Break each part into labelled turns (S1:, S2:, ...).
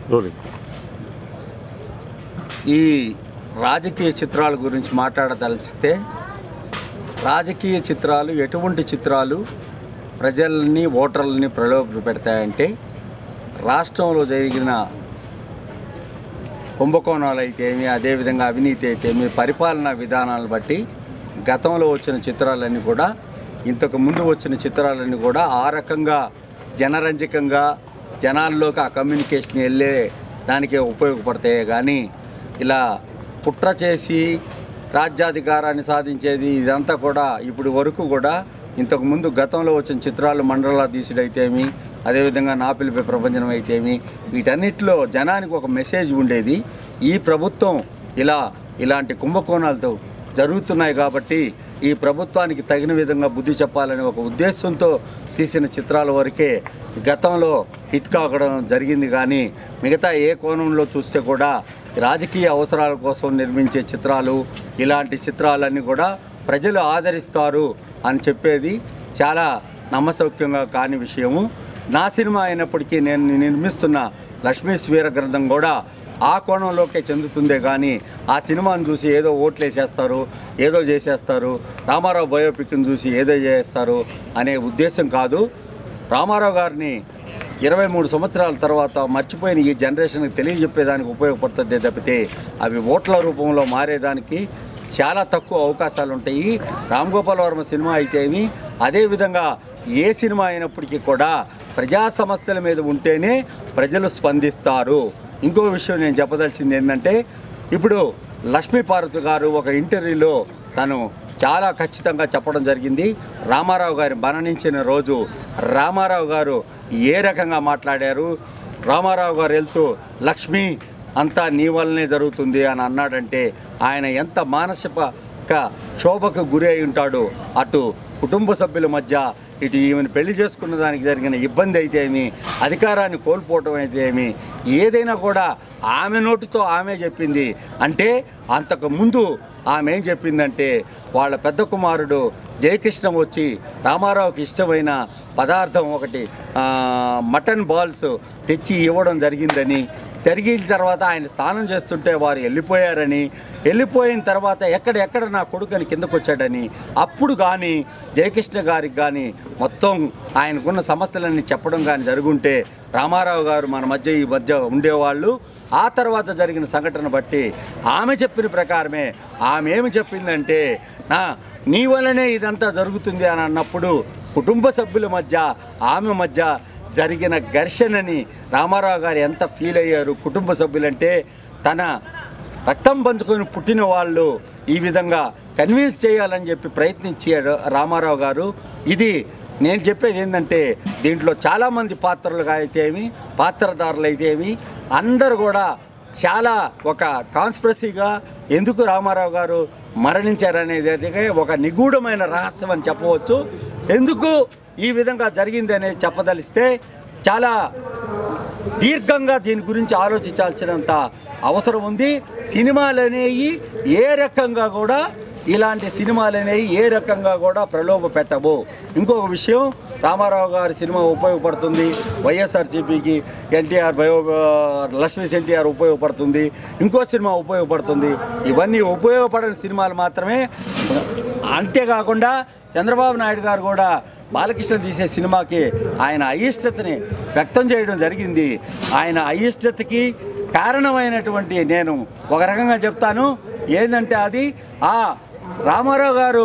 S1: rolling
S2: ఈ రాజకీయ చిత్రాల గురించి మాట్లాడదలిచితే రాజకీయ చిత్రాలు ఎటువంటి చిత్రాలు ప్రజల్ని ఓటర్లని ప్రలోభ పెడతాయంటే రాష్ట్రంలో జరిగిన కుంభకోణాలు అయితేమి అదేవిధంగా అవినీతి అయితేమి పరిపాలనా విధానాలను బట్టి గతంలో వచ్చిన చిత్రాలన్నీ కూడా ఇంతకు ముందు వచ్చిన చిత్రాలన్నీ కూడా ఆ రకంగా జనరంజకంగా జనాల్లోకి ఆ కమ్యూనికేషన్ వెళ్ళే దానికే ఉపయోగపడతాయి కానీ ఇలా కుట్ర చేసి రాజ్యాధికారాన్ని సాధించేది ఇదంతా కూడా ఇప్పుడు వరకు కూడా ఇంతకు ముందు గతంలో వచ్చిన చిత్రాలు మండలా తీసుడైతేమి అదేవిధంగా నాపిలిపై ప్రపంచం అయితేమి వీటన్నిటిలో జనానికి ఒక మెసేజ్ ఉండేది ఈ ప్రభుత్వం ఇలా ఇలాంటి కుంభకోణాలతో జరుగుతున్నాయి కాబట్టి ఈ ప్రభుత్వానికి తగిన విధంగా బుద్ధి చెప్పాలనే ఒక ఉద్దేశంతో తీసిన చిత్రాల వరకే గతంలో హిట్ కాకడం జరిగింది కానీ మిగతా ఏ కోణంలో చూస్తే కూడా రాజకీయ అవసరాల కోసం నిర్మించే చిత్రాలు ఇలాంటి చిత్రాలన్నీ కూడా ప్రజలు ఆదరిస్తారు అని చెప్పేది చాలా నమ్మసౌక్యంగా కాని విషయము నా సినిమా అయినప్పటికీ నేను నిర్మిస్తున్న లక్ష్మీ స్వీర గ్రంథం కూడా ఆ కోణంలోకే చెందుతుందే కానీ ఆ సినిమాను చూసి ఏదో ఓట్లు వేసేస్తారు ఏదో చేసేస్తారు రామారావు బయోపిక్ని చూసి ఏదో చేస్తారు అనే ఉద్దేశం కాదు రామారావు గారిని ఇరవై మూడు సంవత్సరాల తర్వాత మర్చిపోయిన ఈ జనరేషన్కి తెలియజెప్పేదానికి ఉపయోగపడుతుంది తప్పితే అవి ఓట్ల రూపంలో మారేదానికి చాలా తక్కువ అవకాశాలు ఉంటాయి రామ్ గోపాల్ వర్మ సినిమా అయితేమి అదేవిధంగా ఏ సినిమా అయినప్పటికీ కూడా ప్రజా సమస్యల మీద ఉంటేనే ప్రజలు స్పందిస్తారు ఇంకో విషయం నేను చెప్పదలిచింది ఏంటంటే ఇప్పుడు లక్ష్మీ పార్వతి గారు ఒక ఇంటర్వ్యూలో తను చాలా ఖచ్చితంగా చెప్పడం జరిగింది రామారావు గారి మరణించిన రోజు రామారావు గారు ఏ రకంగా మాట్లాడారు రామారావు గారు వెళ్తూ లక్ష్మి అంతా నీ వల్లనే జరుగుతుంది అని అన్నాడంటే ఆయన ఎంత మానసిక క్షోభకు గురి అయి ఉంటాడు అటు కుటుంబ సభ్యుల మధ్య ఇటు ఈమెను పెళ్లి చేసుకున్న దానికి జరిగిన ఇబ్బంది అయితే ఏమి అధికారాన్ని కోల్పోవటం అయితే ఏమి ఏదైనా కూడా ఆమె నోటితో ఆమె చెప్పింది అంటే అంతకు ముందు ఆమె ఏం చెప్పిందంటే వాళ్ళ పెద్ద కుమారుడు జయకృష్ణ వచ్చి రామారావుకి ఇష్టమైన పదార్థం ఒకటి ఆ, మటన్ బాల్స్ తెచ్చి ఇవ్వడం జరిగిందని జరిగిన తర్వాత ఆయన స్నానం చేస్తుంటే వారు వెళ్ళిపోయారని వెళ్ళిపోయిన తర్వాత ఎక్కడ ఎక్కడ నా కొడుకుని కిందకు వచ్చాడని అప్పుడు కానీ జయకృష్ణ గారికి కానీ మొత్తం ఆయనకున్న సమస్యలన్నీ చెప్పడం కానీ జరుగుంటే రామారావు గారు మన మధ్య ఈ మధ్య ఉండేవాళ్ళు ఆ తర్వాత జరిగిన సంఘటన బట్టి ఆమె చెప్పిన ప్రకారమే ఆమె ఏమి చెప్పిందంటే నా నీ వల్లనే ఇదంతా జరుగుతుంది అని అన్నప్పుడు కుటుంబ సభ్యుల మధ్య ఆమె మధ్య జరిగిన ఘర్షణని రామారావు గారు ఎంత ఫీల్ అయ్యారు కుటుంబ సభ్యులంటే తన రక్తం పంచుకొని పుట్టిన వాళ్ళు ఈ విధంగా కన్విన్స్ చేయాలని చెప్పి ప్రయత్నించాడు రామారావు గారు ఇది నేను చెప్పేది ఏంటంటే దీంట్లో చాలామంది పాత్రలుగా అయితే ఏమి పాత్రధారులు అయితే ఏమి అందరూ కూడా చాలా ఒక కాన్స్పిరసీగా ఎందుకు రామారావు గారు మరణించారనేది ఒక నిగూఢమైన రహస్యం అని చెప్పవచ్చు ఎందుకు ఈ విధంగా జరిగింది అనేది చెప్పదలిస్తే చాలా దీర్ఘంగా దీని గురించి ఆలోచించాల్సినంత అవసరం ఉంది సినిమాలు అనేవి ఏ రకంగా కూడా ఇలాంటి సినిమాలు అనేవి ఏ రకంగా కూడా ప్రలోభ పెట్టవు ఇంకొక విషయం రామారావు గారి సినిమా ఉపయోగపడుతుంది వైఎస్ఆర్సీపీకి ఎన్టీఆర్ బయో లక్ష్మీస్ ఎన్టీఆర్ ఉపయోగపడుతుంది ఇంకో సినిమా ఉపయోగపడుతుంది ఇవన్నీ ఉపయోగపడని సినిమాలు మాత్రమే అంతేకాకుండా చంద్రబాబు నాయుడు గారు కూడా బాలకృష్ణ తీసే సినిమాకి ఆయన అయిష్టతని వ్యక్తం చేయడం జరిగింది ఆయన అయిష్టతకి కారణమైనటువంటి నేను ఒక రకంగా చెప్తాను ఏంటంటే అది ఆ రామారావు గారు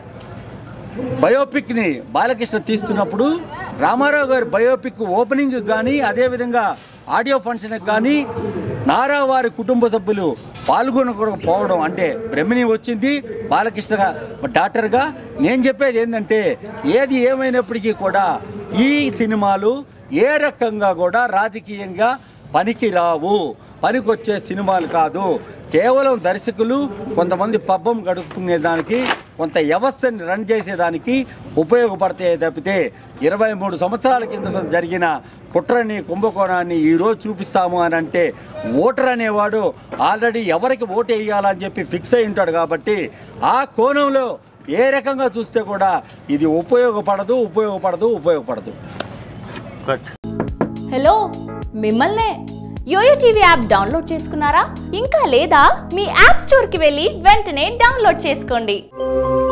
S2: బయోపిక్ని బాలకృష్ణ తీస్తున్నప్పుడు రామారావు గారి బయోపిక్ ఓపెనింగ్ కానీ అదేవిధంగా ఆడియో ఫంక్షన్కి కానీ నారా వారి కుటుంబ సభ్యులు పాల్గొనకపోవడం అంటే బ్రహ్మిణి వచ్చింది బాలకృష్ణ డాక్టర్గా నేను చెప్పేది ఏంటంటే ఏది ఏమైనప్పటికీ కూడా ఈ సినిమాలు ఏ రకంగా కూడా రాజకీయంగా పనికి రావు పనికొచ్చే సినిమాలు కాదు కేవలం దర్శకులు కొంతమంది పబ్బం గడుపుకునే దానికి కొంత వ్యవస్థని రన్ చేసేదానికి ఉపయోగపడతాయి తప్పితే ఇరవై మూడు సంవత్సరాల కింద జరిగిన కుట్రని కుంభకోణాన్ని ఈరోజు చూపిస్తాము అని అంటే ఓటర్ అనేవాడు ఆల్రెడీ ఎవరికి ఓటు వేయాలని చెప్పి ఫిక్స్ అయి ఉంటాడు కాబట్టి ఆ కోణంలో ఏ రకంగా చూస్తే కూడా ఇది ఉపయోగపడదు ఉపయోగపడదు ఉపయోగపడదు
S1: కట్
S3: హలో మిమ్మల్నే
S1: యోయో టీవీ యాప్ డౌన్లోడ్ చేసుకున్నారా ఇంకా లేదా మీ యాప్ స్టోర్కి వెళ్ళి వెంటనే డౌన్లోడ్ చేసుకోండి